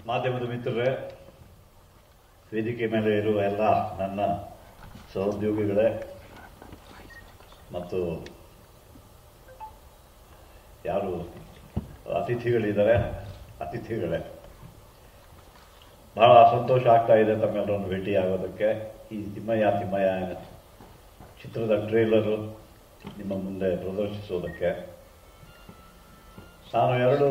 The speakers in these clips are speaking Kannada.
ಮಾಧ್ಯಮದ ಮಿತ್ರರೇ ವೇದಿಕೆ ಮೇಲೆ ಇರುವ ಎಲ್ಲ ನನ್ನ ಸಹೋದ್ಯೋಗಿಗಳೇ ಮತ್ತು ಯಾರು ಅತಿಥಿಗಳಿದ್ದಾರೆ ಅತಿಥಿಗಳೇ ಬಹಳ ಸಂತೋಷ ಆಗ್ತಾ ಇದೆ ತಮ್ಮೆಲ್ಲರನ್ನು ಭೇಟಿಯಾಗೋದಕ್ಕೆ ಈ ತಿಮ್ಮಯ್ಯ ತಿಮ್ಮಯ್ಯ ಚಿತ್ರದ ಟ್ರೇಲರು ನಿಮ್ಮ ಮುಂದೆ ಪ್ರದರ್ಶಿಸೋದಕ್ಕೆ ನಾನು ಎರಡು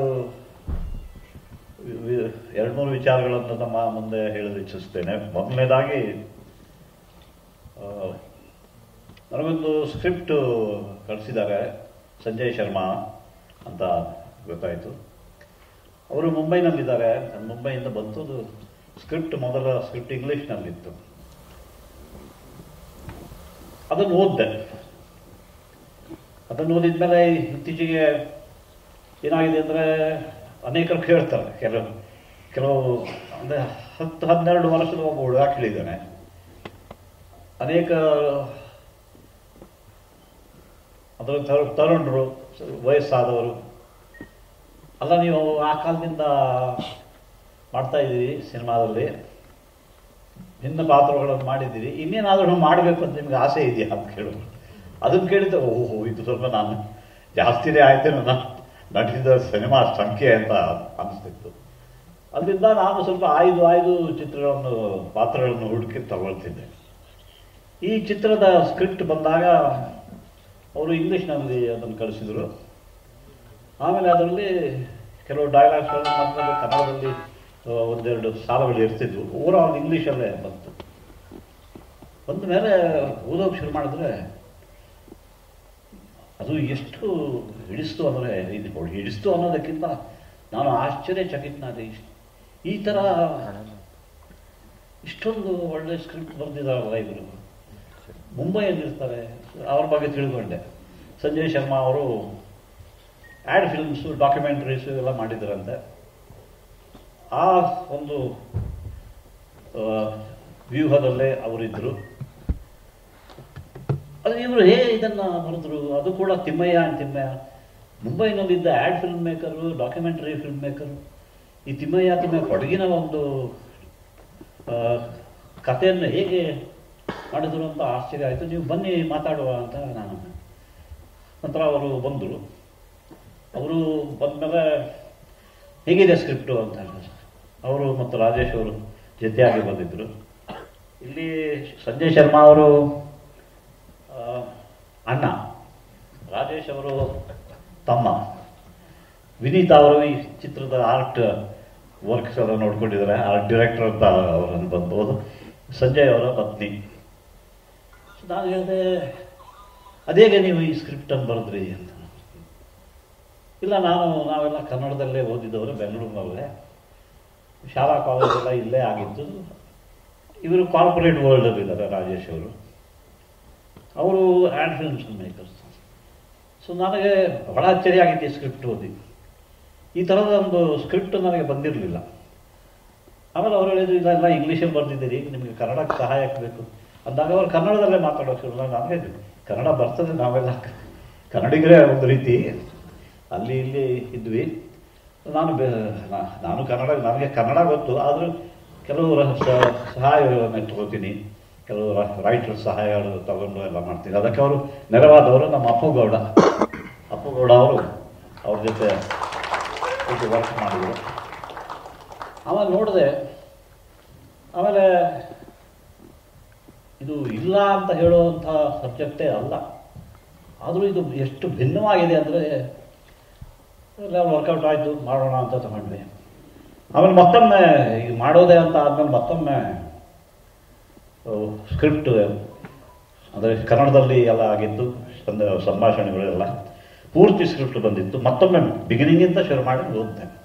ವಿ- ವಿ- ಎರಡು ಮೂರು ವಿಚಾರಗಳನ್ನು ನಮ್ಮ ಮುಂದೆ ಹೇಳಲು ಇಚ್ಛಿಸ್ತೇನೆ ಮೊದಲನೇದಾಗಿ ಆ, ನನಗೊಂದು ಸ್ಕ್ರಿಪ್ಟ್ ಕಳಿಸಿದ್ದಾರೆ ಸಂಜಯ್ ಶರ್ಮಾ ಅಂತ ಗೊತ್ತಾಯಿತು ಅವರು ಮುಂಬೈನಲ್ಲಿದ್ದಾರೆ ನಾನು ಮುಂಬೈಯಿಂದ ಬಂತದ್ದು ಸ್ಕ್ರಿಪ್ಟ್ ಮೊದಲ ಸ್ಕ್ರಿಪ್ಟ್ ಇಂಗ್ಲೀಷ್ನಲ್ಲಿತ್ತು ಅದನ್ನು ಓದಿದೆ ಅದನ್ನು ಓದಿದ್ಮೇಲೆ ಇತ್ತೀಚೆಗೆ ಏನಾಗಿದೆ ಅಂದರೆ ಅನೇಕರು ಕೇಳ್ತಾರೆ ಕೆಲವು ಕೆಲವು ಅಂದರೆ ಹತ್ತು ಹನ್ನೆರಡು ವರ್ಷದ ಒಬ್ಬ ಹುಡುಗ ಕೇಳಿದ್ದಾನೆ ಅನೇಕ ಅದರ ತರು- ತರುಣರು ವಯಸ್ಸಾದವರು ಅಲ್ಲ ನೀವು ಆ ಕಾಲದಿಂದ ಮಾಡ್ತಾ ಇದ್ದೀರಿ ಸಿನಿಮಾದಲ್ಲಿ ಭಿನ್ನ ಪಾತ್ರಗಳನ್ನು ಮಾಡಿದ್ದೀರಿ ಇನ್ನೇನಾದರೂ ಮಾಡಬೇಕು ಅಂತ ನಿಮ್ಗೆ ಆಸೆ ಇದೆಯಾ ಅಂತ ಕೇಳಿದ್ರು ಅದನ್ನು ಕೇಳಿದ್ರೆ ಓಹೋ ಇದು ಸ್ವಲ್ಪ ನಾನು ಜಾಸ್ತಿನೇ ಆಯ್ತೇನೋ ನಾನು ನಟಿಸಿದ ಸಿನಿಮಾ ಸಂಖ್ಯೆ ಅಂತ ಅನಿಸ್ತಿತ್ತು ಅಲ್ಲಿಂದ ನಾನು ಸ್ವಲ್ಪ ಆಯ್ದು ಆಯ್ದು ಚಿತ್ರಗಳನ್ನು ಪಾತ್ರಗಳನ್ನು ಹುಡುಕಿ ತಗೊಳ್ತಿದ್ದೆ ಈ ಚಿತ್ರದ ಸ್ಕ್ರಿಪ್ಟ್ ಬಂದಾಗ ಅವರು ಇಂಗ್ಲೀಷ್ನಲ್ಲಿ ಅದನ್ನು ಕಳಿಸಿದರು ಆಮೇಲೆ ಅದರಲ್ಲಿ ಕೆಲವು ಡೈಲಾಗ್ಸ್ಗಳು ಮತ್ತು ಕನ್ನಡದಲ್ಲಿ ಆ, ಒಂದೆರಡು ಸಾಲುಗಳು ಇರ್ತಿದ್ವು ಓವರಾಲ್ ಇಂಗ್ಲೀಷಲ್ಲೇ ಬಂತು ಬಂದ ಮೇಲೆ ಓದೋಕೆ ಶುರು ಮಾಡಿದ್ರೆ ಅದು ಎಷ್ಟು ಹಿಡಿಸ್ತು ಅಂದರೆ ಇದು ಹಿಡಿಸ್ತು ಅನ್ನೋದಕ್ಕಿಂತ ನಾನು ಆಶ್ಚರ್ಯಚಕಿತನಾದೆ ಇಷ್ಟ್- ಈ ಥರ ಇಷ್ಟೊಂದು ಒಳ್ಳೆ ಸ್ಕ್ರಿಪ್ಟ್ ಬರೆದಿದ್ದಾರಲ್ಲ ಇವರು ಮುಂಬೈಯಲ್ಲಿರ್ತಾರೆ ಅವ್ರ ಬಗ್ಗೆ ತಿಳ್ಕೊಂಡೆ ಸಂಜಯ್ ಶರ್ಮಾ ಅವರು ಆ್ಯಡ್ ಫಿಲ್ಮ್ಸು ಡಾಕ್ಯುಮೆಂಟ್ರೀಸು ಎಲ್ಲ ಮಾಡಿದ್ರಂತೆ ಆ ಒಂದು ಆ, ವ್ಯೂಹದಲ್ಲೇ ಅವರಿದ್ದರು ಅದು ಇವರು ಹೇಗೆ ಇದನ್ನು ಬರೆದ್ರು ಅದು ಕೂಡ ತಿಮ್ಮಯ್ಯ ಅಂಡ್ ತಿಮ್ಮಯ್ಯ ಮುಂಬೈನಲ್ಲಿದ್ದ ad film maker documentary film maker ಈ ತಿಮ್ಮಯ್ಯ ತಿಮ್ಮಯ್ಯ ಕೊಡಗಿನ ಒಂದು ಆ, ಕಥೆಯನ್ನು ಹೇಗೆ ಮಾಡಿದ್ರು ಅಂತ ಆಶ್ಚರ್ಯ ಆಯಿತು ನೀವು ಬನ್ನಿ ಮಾತಾಡುವ ಅಂತ ನಾನು ನಂತರ ಅವರು ಬಂದರು ಅವರು ಬಂದಮೇಲೆ ಹೇಗಿದೆ ಸ್ಕ್ರಿಪ್ಟು ಅಂತ ಹೇಳಿದ್ರು ಅವರು ಮತ್ತು ರಾಜೇಶ್ ಅವರು ಜೊತೆಯಾಗಿ ಬಂದಿದ್ದರು ಇಲ್ಲಿ ಸಂಜಯ್ ಶರ್ಮಾ ಅವರು ಆ, ಅಣ್ಣ ರಾಜೇಶ್ ಅವರು ತಮ್ಮ ವಿನೀತ್ ಅವರು ಈ ಚಿತ್ರದ ಆರ್ಟ್ ವರ್ಕ್ಸ್ ಎಲ್ಲ ನೋಡ್ಕೊಂಡಿದ್ದಾರೆ ಆರ್ಟ್ ಡೈರೆಕ್ಟರ್ ಅಂತ ಅವರನ್ನು ಬಂದ್ಬೋದು ಸಂಜಯ್ ಅವರ ಪತ್ನಿ ಸೊ ನಾನು ಹೇಳಿದೆ ಅದೇಗೆ ನೀವು ಈ ಸ್ಕ್ರಿಪ್ಟನ್ನು ಬರೆದ್ರಿ ಅಂತ ಇಲ್ಲ ನಾನು ನಾವೆಲ್ಲ ಕನ್ನಡದಲ್ಲೇ ಓದಿದವರು ಬೆಂಗಳೂರಿನಲ್ಲೇ ಶಾಲಾ ಕಾಲೇಜೆಲ್ಲ ಇಲ್ಲೇ ಆಗಿದ್ದು ಇವರು ಕಾರ್ಪೊರೇಟ್ ವರ್ಲ್ಡಲ್ಲಿ ಇದ್ದಾರೆ ರಾಜೇಶ್ ಅವರು ಅವರು ಆ್ಯಂಡ್ ಫಿಲ್ಮ್ಸ್ ಮೇಕರ್ಸ್ ಸೊ ನನಗೆ ಬಹಳ ಆಶ್ಚರ್ಯ ಆಗಿತ್ತು ಈ ಸ್ಕ್ರಿಪ್ಟ್ ಓದಿ ಈ ಥರದ ಒಂದು ಸ್ಕ್ರಿಪ್ಟ್ ನನಗೆ ಬಂದಿರಲಿಲ್ಲ ಆಮೇಲೆ ಅವರು ಹೇಳಿದ್ರು ಇದೆಲ್ಲ ಇಂಗ್ಲೀಷಲ್ಲಿ ಬರೆದಿದ್ದೀರಿ ನಿಮಗೆ ಕನ್ನಡಕ್ಕೆ ಸಹಾಯಕ್ಕೆ ಬೇಕು ಅಂದಾಗ ಅವರು ಕನ್ನಡದಲ್ಲೇ ಮಾತಾಡೋಕೆ ಶುರು ಮಾಡಿ ನಾನು ಹೇಳಿದ್ರು ಕನ್ನಡ ಬರ್ತದೆ ನಾವೆಲ್ಲ ಕನ್ನಡಿಗರೇ ಒಂದು ರೀತಿ ಅಲ್ಲಿ ಇಲ್ಲಿ ಇದ್ವಿ ನಾನು ಬೆ ನಾ- ನಾನು ಕನ್ನಡ ನನಗೆ ಕನ್ನಡ ಗೊತ್ತು ಆದರೂ ಕೆಲವು ರ- ಸ- ಸಹಾಯಗಳನ್ನು ತಗೋತೀನಿ ಕೆಲವು ರೈಟರ್ ಸಹಾಯಗಳು ತಗೊಂಡು ಎಲ್ಲ ಮಾಡ್ತೀನಿ ಅದಕ್ಕೆ ಅವರು ನೆರವಾದವರು ನಮ್ಮ ಅಪ್ಪುಗೌಡ ಅಪ್ಪುಗೌಡ ಅವರು ಅವ್ರ ಜೊತೆ ಇದು ವರ್ಕ್ ಮಾಡಿದರು ಆಮೇಲೆ ನೋಡಿದೆ ಆಮೇಲೆ ಇದು ಇಲ್ಲ ಅಂತ ಹೇಳುವಂಥ ಸಬ್ಜೆಕ್ಟೇ ಅಲ್ಲ ಆದರೂ ಇದು ಎಷ್ಟು ಭಿನ್ನವಾಗಿದೆ ಅಂದರೆ ಎಲ್ಲ ವರ್ಕೌಟ್ ಆಯಿತು ಮಾಡೋಣ ಅಂತ ತಗೊಂಡ್ವಿ ಆಮೇಲೆ ಮತ್ತೊಮ್ಮೆ ಈಗ ಮಾಡೋದೇ ಅಂತ ಆದಮೇಲೆ ಮತ್ತೊಮ್ಮೆ ಸ್ಕ್ರಿಪ್ಟ್ ಅಂದರೆ ಕನ್ನಡದಲ್ಲಿ ಎಲ್ಲ ಆಗಿತ್ತು ಸಂದ- ಸಂಭಾಷಣೆಗಳೆಲ್ಲ ಪೂರ್ತಿ ಸ್ಕ್ರಿಪ್ಟ್ ಬಂದಿತ್ತು ಮತ್ತೊಮ್ಮೆ ಬಿಗಿನಿಂಗಿಂದ ಶುರು ಮಾಡಿ ಓದಿದೆ